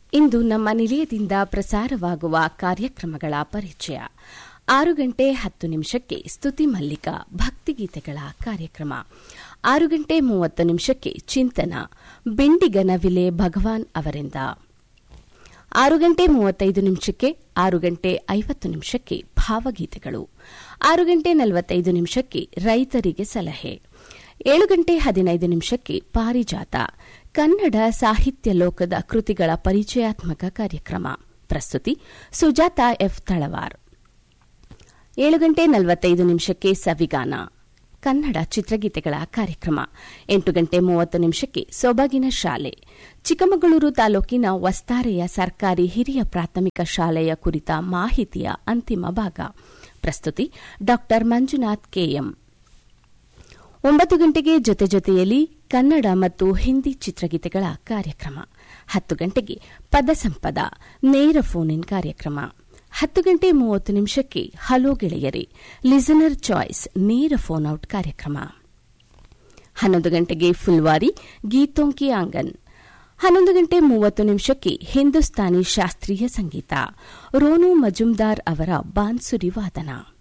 ಇಂದು ನಮ್ಮ ನಿಲಯದಿಂದ ಪ್ರಸಾರವಾಗುವ ಕಾರ್ಯಕ್ರಮಗಳ ಪರಿಚಯ ಆರು ಗಂಟೆ ಹತ್ತು ನಿಮಿಷಕ್ಕೆ ಸ್ತುತಿ ಮಲ್ಲಿಕ ಭಕ್ತಿಗೀತೆಗಳ ಕಾರ್ಯಕ್ರಮ ಆರು ಗಂಟೆ ಮೂವತ್ತು ನಿಮಿಷಕ್ಕೆ ಚಿಂತನ ಬೆಂಡಿಗನ ವಿಲೆ ಭಗವಾನ್ ಅವರಿಂದ ಆರು ಗಂಟೆ ಮೂವತ್ತೈದು ನಿಮಿಷಕ್ಕೆ ಆರು ಗಂಟೆ ಐವತ್ತು ನಿಮಿಷಕ್ಕೆ ಭಾವಗೀತೆಗಳು ಆರು ಗಂಟೆ ನಲವತ್ತೈದು ನಿಮಿಷಕ್ಕೆ ರೈತರಿಗೆ ಸಲಹೆ ಏಳು ಗಂಟೆ ಹದಿನೈದು ನಿಮಿಷಕ್ಕೆ ಪಾರಿಜಾತ ಕನ್ನಡ ಸಾಹಿತ್ಯ ಲೋಕದ ಕೃತಿಗಳ ಪರಿಚಯಾತ್ಮಕ ಕಾರ್ಯಕ್ರಮ ಪ್ರಸ್ತುತಿ ಸುಜಾತ ಎಫ್ ತಳವಾರ್ ಏಳು ಗಂಟೆ ನಲವತ್ತೈದು ನಿಮಿಷಕ್ಕೆ ಸವಿಗಾನ ಕನ್ನಡ ಚಿತ್ರಗೀತೆಗಳ ಕಾರ್ಯಕ್ರಮ ಎಂಟು ಗಂಟೆ ಮೂವತ್ತು ನಿಮಿಷಕ್ಕೆ ಸೊಬಗಿನ ಶಾಲೆ ಚಿಕ್ಕಮಗಳೂರು ತಾಲೂಕಿನ ವಸ್ತಾರೆಯ ಸರ್ಕಾರಿ ಹಿರಿಯ ಪ್ರಾಥಮಿಕ ಶಾಲೆಯ ಕುರಿತ ಮಾಹಿತಿಯ ಅಂತಿಮ ಭಾಗ ಪ್ರಸ್ತುತಿ ಡಾ ಮಂಜುನಾಥ್ ಕೆಎಂ ಒಂಬತ್ತು ಗಂಟೆಗೆ ಜೊತೆ ಜೊತೆಯಲ್ಲಿ ಕನ್ನಡ ಮತ್ತು ಹಿಂದಿ ಚಿತ್ರಗೀತೆಗಳ ಕಾರ್ಯಕ್ರಮ ಹತ್ತು ಗಂಟೆಗೆ ಪದಸಂಪದ ನೇರ ಫೋನ್ ಇನ್ ಕಾರ್ಯಕ್ರಮ ಹತ್ತು ಗಂಟೆ ಮೂವತ್ತು ನಿಮಿಷಕ್ಕೆ ಹಲೋ ಗೆಳೆಯರಿ ಲಿಸನರ್ ಚಾಯ್ಸ್ ನೇರ ಫೋನ್ ಔಟ್ ಕಾರ್ಯಕ್ರಮ ಹನ್ನೊಂದು ಗಂಟೆಗೆ ಫುಲ್ವಾರಿ ಗೀತೋಂಕಿ ಆಂಗನ್ ಹನ್ನೊಂದು ಗಂಟೆ ಮೂವತ್ತು ನಿಮಿಷಕ್ಕೆ ಹಿಂದೂಸ್ತಾನಿ ಶಾಸ್ತ್ರೀಯ ಸಂಗೀತ ರೋನು ಮಜುಮ್ದಾರ್ ಅವರ ಬಾನ್ಸುರಿ ವಾದನ